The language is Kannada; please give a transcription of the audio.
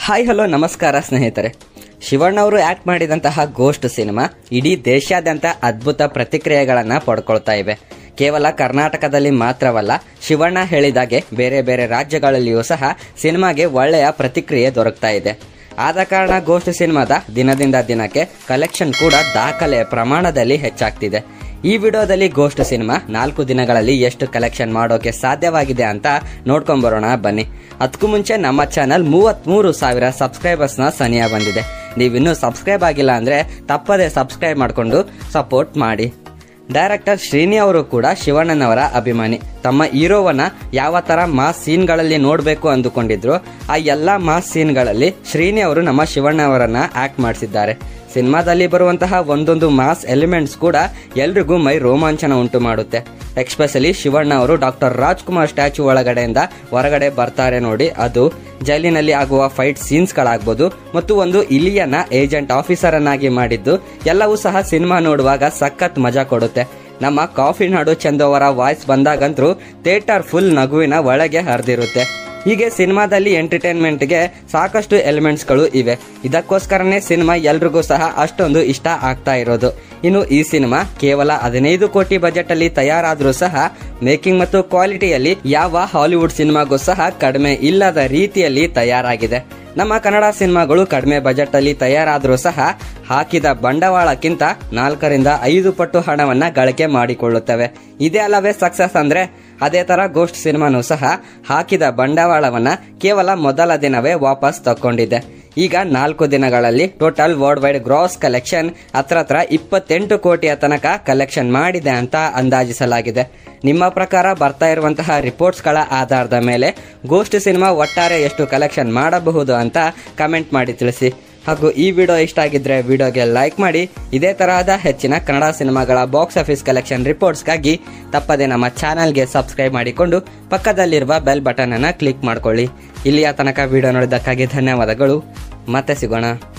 ಹಾಯ್ ಹಲೋ ನಮಸ್ಕಾರ ಸ್ನೇಹಿತರೆ ಶಿವಣ್ಣ ಅವರು ಆಕ್ಟ್ ಮಾಡಿದಂತಹ ಗೋಸ್ಟ್ ಸಿನಿಮಾ ಇಡೀ ದೇಶಾದ್ಯಂತ ಅದ್ಭುತ ಪ್ರತಿಕ್ರಿಯೆಗಳನ್ನ ಪಡ್ಕೊಳ್ತಾ ಇವೆ ಕೇವಲ ಕರ್ನಾಟಕದಲ್ಲಿ ಮಾತ್ರವಲ್ಲ ಶಿವಣ್ಣ ಹೇಳಿದಾಗೆ ಬೇರೆ ಬೇರೆ ರಾಜ್ಯಗಳಲ್ಲಿಯೂ ಸಹ ಸಿನಿಮಾಗೆ ಒಳ್ಳೆಯ ಪ್ರತಿಕ್ರಿಯೆ ದೊರಕ್ತಾ ಇದೆ ಆದ ಕಾರಣ ಗೋಸ್ಟ್ ಸಿನಿಮಾದ ದಿನದಿಂದ ದಿನಕ್ಕೆ ಕಲೆಕ್ಷನ್ ಕೂಡ ದಾಖಲೆ ಪ್ರಮಾಣದಲ್ಲಿ ಹೆಚ್ಚಾಗ್ತಿದೆ ಈ ವಿಡಿಯೋದಲ್ಲಿ ಗೋಸ್ಟ್ ಸಿನಿಮಾ ನಾಲ್ಕು ದಿನಗಳಲ್ಲಿ ಎಷ್ಟು ಕಲೆಕ್ಷನ್ ಮಾಡೋಕೆ ಸಾಧ್ಯವಾಗಿದೆ ಅಂತ ನೋಡ್ಕೊಂಬರೋಣ ಬನ್ನಿ ಅದಕ್ಕೂ ಮುಂಚೆ ನಮ್ಮ ಚಾನಲ್ ಮೂವತ್ಮೂರು ಸಾವಿರ ಸಬ್ಸ್ಕ್ರೈಬರ್ಸ್ನ ಸನಿಯ ಬಂದಿದೆ ನೀವಿನ್ನೂ ಸಬ್ಸ್ಕ್ರೈಬ್ ಆಗಿಲ್ಲ ಅಂದ್ರೆ ತಪ್ಪದೆ ಸಬ್ಸ್ಕ್ರೈಬ್ ಮಾಡಿಕೊಂಡು ಸಪೋರ್ಟ್ ಮಾಡಿ ಡೈರೆಕ್ಟರ್ ಶ್ರೀನಿ ಅವರು ಕೂಡ ಶಿವಣ್ಣನವರ ಅಭಿಮಾನಿ ತಮ್ಮ ಹೀರೋವನ್ನ ಯಾವ ತರ ಮಾಸ್ ಸೀನ್ಗಳಲ್ಲಿ ನೋಡಬೇಕು ಅಂದುಕೊಂಡಿದ್ರು ಆ ಎಲ್ಲ ಮಾಸ್ ಸೀನ್ಗಳಲ್ಲಿ ಶ್ರೀನಿ ಅವರು ನಮ್ಮ ಶಿವಣ್ಣವರನ್ನ ಆಕ್ಟ್ ಮಾಡಿಸಿದ್ದಾರೆ ಸಿನಿಮಾದಲ್ಲಿ ಬರುವಂತಹ ಒಂದೊಂದು ಮಾಸ್ ಎಲಿಮೆಂಟ್ಸ್ ಕೂಡ ಎಲ್ರಿಗೂ ಮೈ ರೋಮಾಂಚನ ಉಂಟು ಮಾಡುತ್ತೆ ಎಕ್ಸ್ಪೆಷಲಿ ಶಿವಣ್ಣ ಅವರು ಡಾಕ್ಟರ್ ರಾಜ್ಕುಮಾರ್ ಸ್ಟ್ಯಾಚು ಒಳಗಡೆಯಿಂದ ಹೊರಗಡೆ ಬರ್ತಾರೆ ನೋಡಿ ಅದು ಜೈಲಿನಲ್ಲಿ ಆಗುವ ಫೈಟ್ ಸೀನ್ಸ್ಗಳಾಗ್ಬೋದು ಮತ್ತು ಒಂದು ಇಲಿಯನ್ನ ಏಜೆಂಟ್ ಆಫೀಸರ್ ಅನ್ನಾಗಿ ಮಾಡಿದ್ದು ಎಲ್ಲವೂ ಸಹ ಸಿನಿಮಾ ನೋಡುವಾಗ ಸಖತ್ ಮಜಾ ಕೊಡುತ್ತೆ ನಮ್ಮ ಕಾಫಿ ನಾಡು ಚಂದವರ ವಾಯ್ಸ್ ಬಂದಾಗಂತೂ ಥಿಯೇಟರ್ ಫುಲ್ ನಗುವಿನ ಒಳಗೆ ಹರಿದಿರುತ್ತೆ ಹೀಗೆ ಸಿನಿಮಾದಲ್ಲಿ ಎಂಟರ್ಟೈನ್ಮೆಂಟ್ಗೆ ಸಾಕಷ್ಟು ಎಲಿಮೆಂಟ್ಸ್ಗಳು ಇವೆ ಇದಕ್ಕೋಸ್ಕರನೇ ಸಿನಿಮಾ ಎಲ್ರಿಗೂ ಸಹ ಅಷ್ಟೊಂದು ಇಷ್ಟ ಆಗ್ತಾ ಇರೋದು ಇನ್ನು ಈ ಸಿನಿಮಾ ಕೇವಲ ಹದಿನೈದು ಕೋಟಿ ಬಜೆಟ್ ಅಲ್ಲಿ ತಯಾರಾದ್ರೂ ಸಹ ಮೇಕಿಂಗ್ ಮತ್ತು ಕ್ವಾಲಿಟಿಯಲ್ಲಿ ಯಾವ ಹಾಲಿವುಡ್ ಸಿನಿಮಾಗೂ ಸಹ ಕಡಿಮೆ ಇಲ್ಲದ ರೀತಿಯಲ್ಲಿ ತಯಾರಾಗಿದೆ ನಮ್ಮ ಕನ್ನಡ ಸಿನಿಮಾಗಳು ಕಡಿಮೆ ಬಜೆಟ್ ಅಲ್ಲಿ ತಯಾರಾದ್ರೂ ಸಹ ಹಾಕಿದ ಬಂಡವಾಳಕ್ಕಿಂತ ನಾಲ್ಕರಿಂದ ಐದು ಪಟ್ಟು ಹಣವನ್ನ ಗಳಿಕೆ ಮಾಡಿಕೊಳ್ಳುತ್ತವೆ ಇದೇ ಅಲ್ಲವೇ ಸಕ್ಸಸ್ ಅಂದ್ರೆ ಅದೇ ತರ ಗೋಸ್ಟ್ ಸಿನಿಮಾನು ಸಹ ಹಾಕಿದ ಬಂಡವಾಳವನ್ನ ಕೇವಲ ಮೊದಲ ದಿನವೇ ವಾಪಸ್ ತಕ್ಕೊಂಡಿದೆ ಈಗ ನಾಲ್ಕು ದಿನಗಳಲ್ಲಿ total worldwide gross collection ಹತ್ರ ಹತ್ರ ಇಪ್ಪತ್ತೆಂಟು ಕೋಟಿಯ ತನಕ ಕಲೆಕ್ಷನ್ ಮಾಡಿದೆ ಅಂತ ಅಂದಾಜಿಸಲಾಗಿದೆ ನಿಮ್ಮ ಪ್ರಕಾರ ಬರ್ತಾ ಇರುವಂತಹ ರಿಪೋರ್ಟ್ಸ್ಗಳ ಆಧಾರದ ಮೇಲೆ ಗೋಸ್ಟ್ ಸಿನಿಮಾ ಒಟ್ಟಾರೆ ಎಷ್ಟು ಕಲೆಕ್ಷನ್ ಮಾಡಬಹುದು ಅಂತ ಕಮೆಂಟ್ ಮಾಡಿ ತಿಳಿಸಿ ಹಾಗೂ ಈ ವಿಡಿಯೋ ಇಷ್ಟ ಆಗಿದ್ರೆ ವಿಡಿಯೋಗೆ ಲೈಕ್ ಮಾಡಿ ಇದೇ ತರಹದ ಹೆಚ್ಚಿನ ಕನ್ನಡ ಸಿನಿಮಾಗಳ ಬಾಕ್ಸ್ ಆಫೀಸ್ ಕಲೆಕ್ಷನ್ ರಿಪೋರ್ಟ್ಸ್ಗಾಗಿ ತಪ್ಪದೆ ನಮ್ಮ ಚಾನಲ್ಗೆ ಸಬ್ಸ್ಕ್ರೈಬ್ ಮಾಡಿಕೊಂಡು ಪಕ್ಕದಲ್ಲಿರುವ ಬೆಲ್ ಬಟನ್ ಅನ್ನು ಕ್ಲಿಕ್ ಮಾಡ್ಕೊಳ್ಳಿ ಇಲ್ಲಿಯ ತನಕ ವಿಡಿಯೋ ನೋಡಿದ್ದಕ್ಕಾಗಿ ಧನ್ಯವಾದಗಳು ಮತ್ತೆ ಸಿಗೋಣ